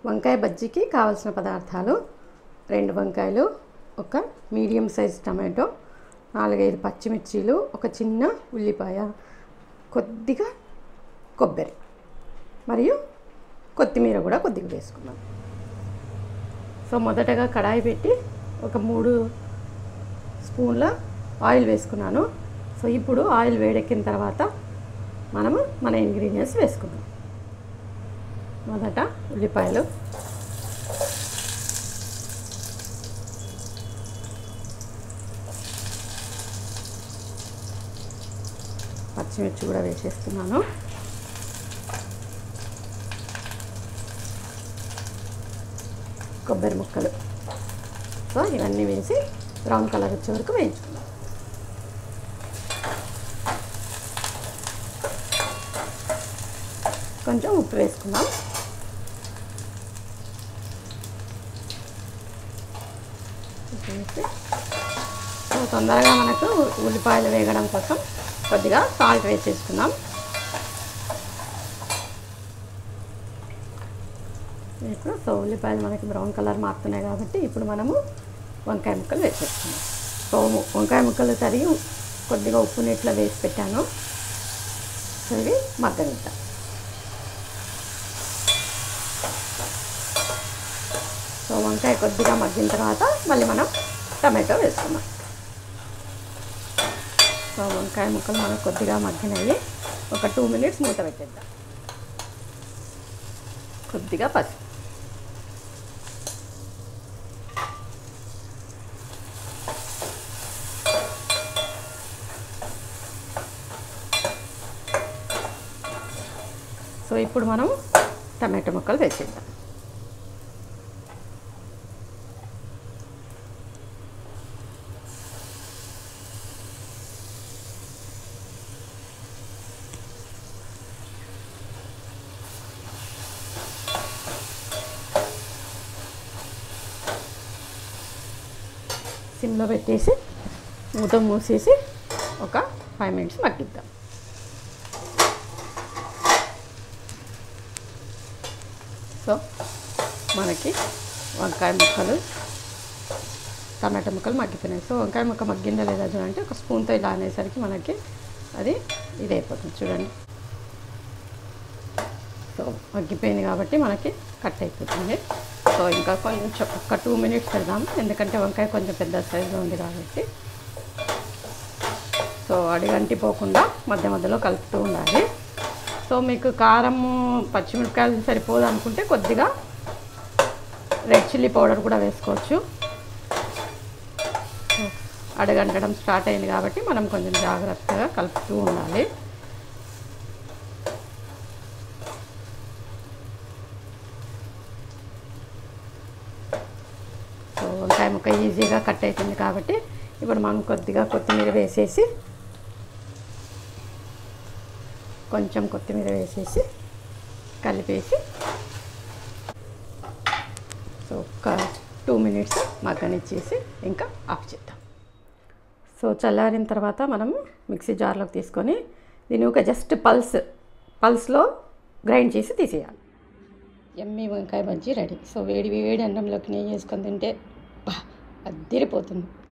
వంకాయ బజ్జీకి కావాల్సిన పదార్థాలు రెండు వంకాయలు ఒక మీడియం సైజ్ టమాటో నాలుగైదు పచ్చిమిర్చీలు ఒక చిన్న ఉల్లిపాయ కొద్దిగా కొబ్బరి మరియు కొత్తిమీర కూడా కొద్దిగా వేసుకున్నాం సో మొదటగా కడాయి పెట్టి ఒక మూడు స్పూన్ల ఆయిల్ వేసుకున్నాను సో ఇప్పుడు ఆయిల్ వేడెక్కిన తర్వాత మనము మన ఇంగ్రీడియంట్స్ వేసుకుందాం మొదట ఉల్లిపాయలు పచ్చిమిర్చి కూడా వేసేస్తున్నాను కొబ్బరి ముక్కలు సో ఇవన్నీ వేసి బ్రౌన్ కలర్ వచ్చే వరకు వేయించుకుందాం కొంచెం ఉప్పు వేసుకుందాం ఉప్పు వేసి సో తొందరగా మనకు ఉల్లిపాయలు వేగడం కోసం కొద్దిగా సాల్ట్ వేసేసుకుందాం ఇప్పుడు సో ఉల్లిపాయలు మనకి బ్రౌన్ కలర్ మారుతున్నాయి కాబట్టి ఇప్పుడు మనము వంకాయ ముక్కలు వేసేస్తున్నాం సో వంకాయ ముక్కలు తరిగి కొద్దిగా ఉప్పు నీటిలో వేసి పెట్టాను సో ఇవి మగ్గనిద్దాం సో వంకాయ కొద్దిగా మగ్గిన తర్వాత మళ్ళీ మనం టమాటో వేసుకున్నాం సో వంకాయ ముక్కలు మనకు కొద్దిగా మగ్గినాయి ఒక టూ మినిట్స్ మూత పెట్టేద్దాం కొద్దిగా పసుపు సో ఇప్పుడు మనం టమాటో ముక్కలు వేసేద్దాం సిమ్లో పెట్టేసి మూత మూసేసి ఒక ఫైవ్ మినిట్స్ మగ్గిద్దాం సో మనకి వంకాయ ముక్కలు టమాటా ముక్కలు మగ్గిపోయినాయి సో వంకాయ ముక్క మగ్గిందా లేదా చూడండి ఒక స్పూన్తో ఇలా అనేసరికి మనకి అది ఇది అయిపోతుంది చూడండి సో మగ్గిపోయింది కాబట్టి మనకి కట్ అయిపోతుంది సో ఇంకా కొంచెం ఒక టూ మినిట్స్ పెడదాం ఎందుకంటే వంకాయ కొంచెం పెద్ద సైజులో ఉంది కాబట్టి సో అడిగంటి పోకుండా మధ్య మధ్యలో కలుపుతూ ఉండాలి సో మీకు కారము పచ్చిమిరపకాయలు సరిపోదు అనుకుంటే కొద్దిగా రెడ్ చిల్లీ పౌడర్ కూడా వేసుకోవచ్చు అడగంటడం స్టార్ట్ అయింది కాబట్టి మనం కొంచెం జాగ్రత్తగా కలుపుతూ ఉండాలి సో వంకాయ ముక్క ఈజీగా కట్ అవుతుంది కాబట్టి ఇప్పుడు మనం కొద్దిగా కొత్తిమీర వేసేసి కొంచెం కొత్తిమీర వేసేసి కలిపేసి సో ఒక టూ మినిట్స్ మగ్గనిచ్చేసి ఇంకా ఆఫ్ చేద్దాం సో చల్లారిన తర్వాత మనం మిక్సీ జార్లోకి తీసుకొని దీన్ని ఒక జస్ట్ పల్స్ పల్స్లో గ్రైండ్ చేసి తీసేయాలి ఎమ్మి వంకాయ బజ్జీ రెడీ సో వేడి వేడి అన్నంలోకి నెయ్యి వేసుకొని తింటే బా అద్దిరిపోతుంది